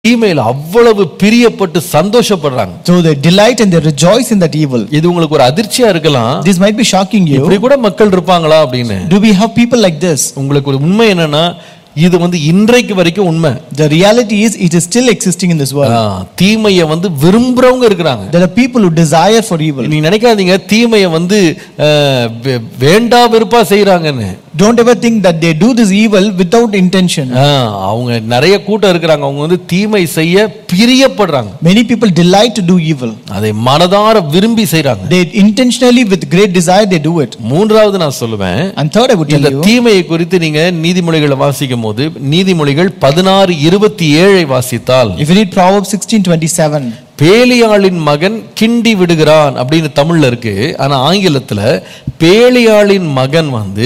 தீமையில அவ்வளவு பிரியப்பட்டு சந்தோஷப்படுறாங்க So they delight and they rejoice in that evil. இது உங்களுக்கு ஒரு அதிர்ச்சியா இருக்கலாம் This might be shocking இப்படி you. கூட மக்கள் இருப்பாங்களா அப்படின்னு Do we have people like this? உங்களுக்கு ஒரு உண்மை என்னன்னா இது வந்து இன்றைக்கு வரைக்கும் உண்மை The reality is, it is still existing in this world. ஆ, தீமையை வந்து விரும்புறவங்க இருக்கிறாங்க There are people who desire for evil. நீங்க நினைக்காதீங்க தீமையை வந்து அஹ், வே- வேண்டா வெறுப்பா செய்யறாங்கன்னு Don't ever think that they do this evil without intention. அவங்க நிறைய கூட்டம் இருக்கிறாங்க அவங்க வந்து தீமை செய்ய பிரியப்படுறாங்க Many people delight to do evil. அதை மனதார விரும்பி செய்றாங்க They intentionally, with great desire, they do it. மூன்றாவது நான் சொல்லுவேன் And third, I would tell இந்த you, தீமையை குறித்து நீங்க நீதிமொழிகளை வாசிக்கும் போது நீதிமொழிகள் பதினாறு இருபத்தி ஏழை வாசித்தால் if you read Proverbs 16:27, பேலியாளின் மகன் கிண்டி விடுகிறான் அப்படின்னு தமிழ்ல இருக்கு ஆனா ஆங்கிலத்துல பேலியாளின் மகன் வந்து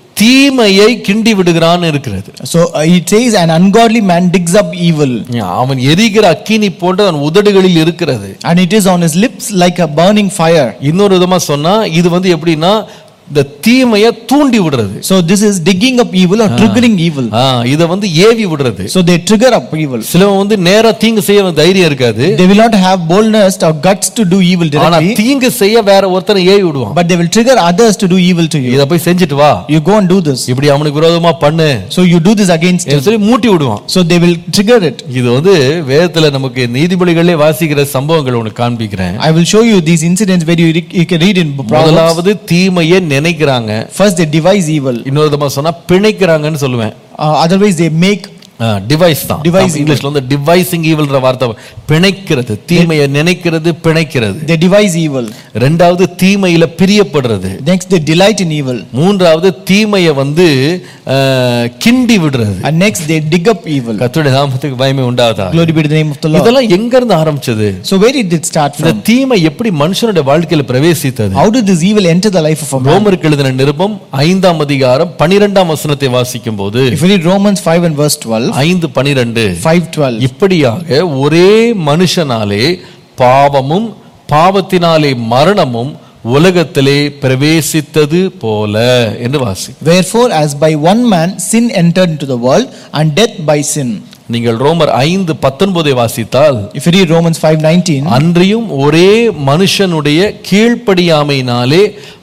தீமையை கிண்டி விடுகிறான்னு இருக்கிறது so uh, it says, an ungodly man digs up evil, அவன் எரிகிற அக்கினி போன்று அவன் உதடுகளில் இருக்கிறது and it is on his lips like a burning fire. இன்னொரு விதமா சொன்னா இது வந்து எப்படின்னா இந்த தீமையை தூண்டி விடுறது So this is digging up evil or triggering evil. ஆ, இதை வந்து ஏவி விடுறது So they trigger up evil. சிலவன் வந்து நேரா தீங்கு செய்ய அவன் தைரியம் இருக்காது They will not have boldness or guts to do evil ஆனா directly, தீங்கு செய்ய வேற ஒருத்தனை ஏவி விடுவான் but they will trigger others to do evil to you. இத போய் செஞ்சுட்டு வா You go and do this. இப்படி அவனுக்கு விரோதமா பண்ணு So you do this against him. என்று சொல்லி மூட்டி விடுவான் So they will trigger it. இது வந்து வேதத்துல நமக்கு நீதிபதிகளே வாசிக்கிற சம்பவங்கள் உனக்கு காண்பிக்கிறேன் I will show you these incidents where you, re- you can read in Proverbs. முதலாவது தீமையை நினைக்கிறாங்க First they devise evil. இன்னொரு விதமா சொன்னா பிணைக்கிறாங்கன்னு சொல்லுவேன் Uh, otherwise they make device தான் Devise நம்ம இங்கிலீஷ்ல வந்து டிவைசிங் ஈவல்ன்ற வார்த்தை பிணைக்கிறது தீமையை நினைக்கிறது பிணைக்கிறது they devise evil. ரெண்டாவது தீமையில பிரியப்படுறது Next they delight in evil. மூன்றாவது தீமையை வந்து அஹ், கிண்டி விடுறது And next they dig up evil. கர்த்தருடைய நாமத்துக்கு பயமே உண்டாதா Glory be to the name of the Lord. இதெல்லாம் எங்க இருந்து ஆரம்பிச்சது So where did it start இந்த from? தீமை எப்படி மனுஷனுடைய வாழ்க்கையில பிரவேசித்தது How did this evil enter the life of a man? ரோமருக்கு எழுதின நிருபம் ஐந்தாம் அதிகாரம் பனிரெண்டாம் வசனத்தை வாசிக்கும் போது If you read Romans 5 and verse 12, ஐந்து பனிரெண்டு 5:12. இப்படியாக ஒரே மனுஷனாலே பாவமும் பாவத்தினாலே மரணமும் உலகத்திலே பிரவேசித்தது போல என்று வாசி Wherefore, as by one man sin entered into the world, and death by sin. நீங்கள் ரோமர் ஐந்து பத்தொன்பதை வாசித்தால் If you read Romans 5:19, அன்றியும் ஒரே மனுஷனுடைய கீழ்ப்படியாமையினாலே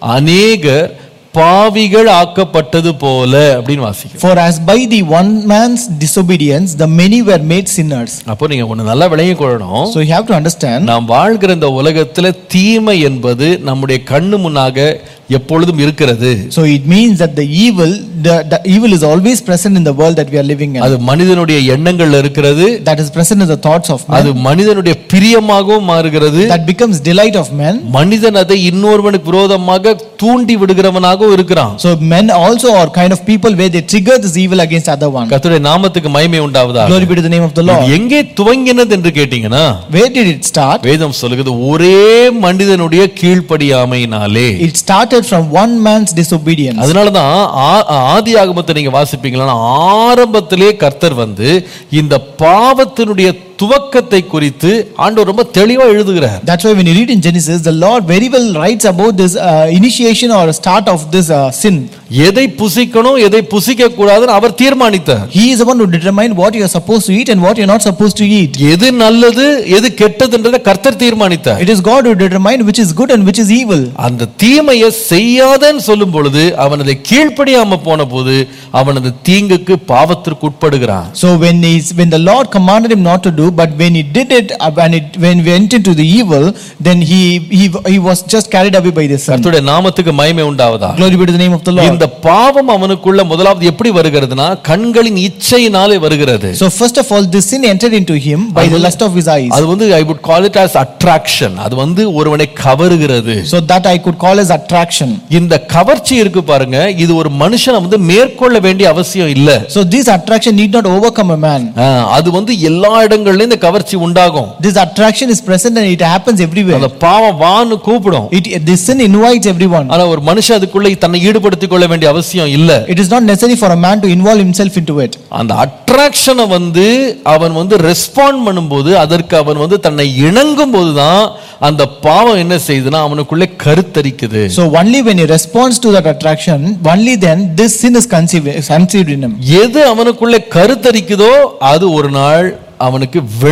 அநேகர் பாவிகள் ஆக்கப்பட்டது போல அப்படின்னு வாசிக்கும் for as by the one man's disobedience the many were made sinners. அப்போ நீங்க ஒண்ணு நல்லா விளங்கி கொள்ளணும் So you have to understand. நாம் வாழ்கிற இந்த உலகத்துல தீமை என்பது நம்முடைய கண்ணு முன்னாக எப்பொழுதும் இருக்கிறது So it means that the evil, the, the evil is always present in the world that we are living in. அது மனிதனுடைய எண்ணங்கள்ல இருக்கிறது That is present in the thoughts of அது man. மனிதனுடைய பிரியமாகவும் மாறுகிறது That becomes delight of men. மனிதன் அதை இன்னொருவனுக்கு விரோதமாக தூண்டி விடுகிறவனாகவும் இருக்கிறான் So men also are kind of people where they trigger this evil against other one. கர்த்தருடைய நாமத்துக்கு மகிமை உண்டாவதா Glory be to the name of the Lord. இது எங்கே துவங்கினது என்று கேட்டீங்கன்னா Where did it start? வேதம் சொல்லுகிறது ஒரே மனிதனுடைய கீழ்ப்படியாமையினாலே It started from one man's disobedience. அதனாலதான் ஆ- ஆதி ஆகமத்தை நீங்க வாசிப்பீங்களா ஆரம்பத்திலே கர்த்தர் வந்து இந்த பாவத்தினுடைய துவக்கத்தை குறித்து ஆண்டவர் ரொம்ப தெளிவா எழுதுகிறார் That's why when you read in Genesis, the Lord very well writes about this uh, initiation or start of this uh, sin. எதை புசிக்கணும் எதை புசிக்க கூடாதுன்னு அவர் தீர்மானித்தார் He is the one who determined what you are supposed to eat and what you are not supposed to eat. எது நல்லது எது கெட்டதுன்றதை கர்த்தர் தீர்மானித்தார் It is God who determined which is good and which is evil. அந்த தீமையை செய்யாதன்னு சொல்லும் பொழுது அவன் அதை கீழ்ப்படியாம போன போது அவன் அந்த தீங்குக்கு பாவத்திற்கு உட்படுகிறான் So when he, when the Lord commanded him not to do, but when he did it, uh, when it when he went into the evil, then he he, he was just carried away by the sun. கர்த்தருடைய நாமத்துக்கு மகிமை உண்டாவதா Glory be to the name of the Lord. இந்த பாவம் அவனுக்குள்ள முதலாவது எப்படி வருகிறதுனா கண்களின் இச்சையினாலே வருகிறது So first of all, this sin entered into him by the lust of his eyes. அது வந்து I would call it as attraction அது வந்து ஒருவனை கவருகிறது So that I could call as attraction. இந்த கவர்ச்சி இருக்கு பாருங்க இது ஒரு மனுஷனை வந்து மேற்கொள்ள வேண்டிய அவசியம் இல்ல So this attraction need not overcome a man. ஆ, அது வந்து எல்லா இடங்கள்லயும் இந்த கவர்ச்சி உண்டாகும் This attraction is present and it happens everywhere. அந்த பாவம் வான்னு கூப்பிடும் It, this sin invites everyone. ஆனா ஒரு மனுஷன் அதுக்குள்ள தன்னை ஈடுபடுத்திக் கொள்ள வேண்டிய அவசியம் இல்ல It is not necessary for a man to involve himself into it. அந்த அட்ராக்ஷனை வந்து அவன் வந்து ரெஸ்பாண்ட் பண்ணும்போது அதற்கு அவன் வந்து தன்னை இணங்கும் போதுதான் அந்த பாவம் என்ன செய்யுதுன்னா அவனுக்குள்ளே கருத்தரிக்குது So only when he responds to that attraction, only then this sin is conceived, conceived in him. எது அவனுக்குள்ளே கருத்தரிக்குதோ அது ஒரு நாள் அவனுக்கு